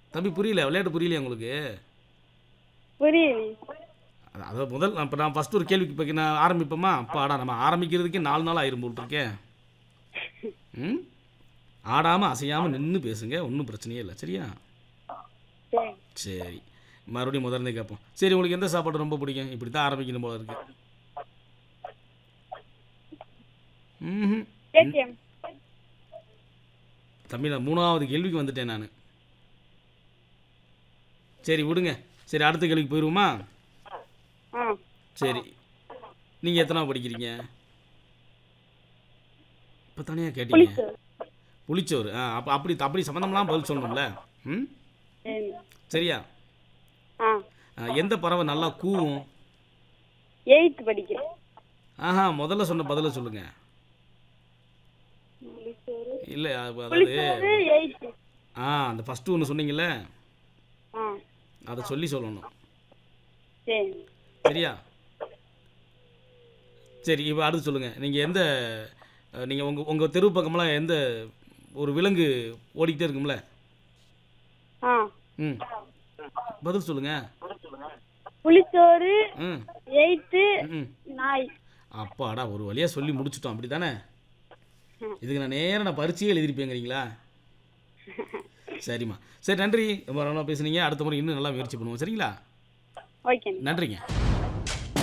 தம்பி புரியல விளையாட்டு புரியலையா உங்களுக்கு புரியல அது- அதாவது முதல் இப்போ நான் ஃபஸ்ட்டு ஒரு கேள்விக்கு இப்போ நான் ஆரம்பிப்போமா அப்பாடா நம்ம ஆரம்பிக்கிறதுக்கே நாலு நாள் ஆயிரும் போல் இருக்கேன் ம் ஆடாமல் அசையாமல் நின்று பேசுங்க ஒன்றும் பிரச்சனையே இல்லை சரியா சரி சரி மறுபடியும் முதல்ல கேட்போம் சரி உங்களுக்கு எந்த சாப்பாடு ரொம்ப பிடிக்கும் இப்படி தான் ஆரம்பிக்கணும் போல இருக்கு ம் ஏடிஎம் தம்பி நான் மூணாவது கேள்விக்கு வந்துட்டேன் நான் சரி விடுங்க சரி அடுத்த கேள்விக்கு போயிடுவோமா ஆ சரி நீங்கள் எத்தனாவது படிக்கிறீங்க இப்போ தனியாக கேட்டீங்க புளிச்சோறு புளிச்சோறு ஆ அப்போ அப்படி அப்படி சம்மந்தம்லாம் பதில் சொல்லணும்ல ம் சரி சரியா ஆ ஆ, எந்த பறவை நல்லா கூவும் எயித்து படிக்கிறேன் ஆஹா முதல்ல சொன்ன பதிலை சொல்லுங்க புளிச்சோறு இல்லை அதாவது புளிச்சோறு எயித்து ஆ அந்த ஃபஸ்ட்டு ஒன்று சொன்னீங்கல்ல ஆ அதை சொல்லி சொல்லணும் சரி சரியா சரி இப்போ அடுத்து சொல்லுங்கள் நீங்கள் எந்த நீங்கள் உங்கள் உங்கள் தெரு பக்கமெல்லாம் எந்த ஒரு விலங்கு ஓடிக்கிட்டே இருக்கும்ல ஆ ம் பதில் சொல்லுங்கள் புளிச்சோறு ம் எயித்து ம் நாய் அப்பாடா ஒரு வழியாக சொல்லி முடிச்சிட்டோம் அப்படி தானே இதுக்கு நான் நேரா நான் பரிச்சையே எழுதிருப்பேங்கிறீங்களா சரிம்மா சரி நன்றி ரொம்ப நல்லா பேசுனீங்க அடுத்த முறை இன்னும் நல்லா முயற்சி பண்ணுவோம் சரிங்களா ஓகே நன்றிங்க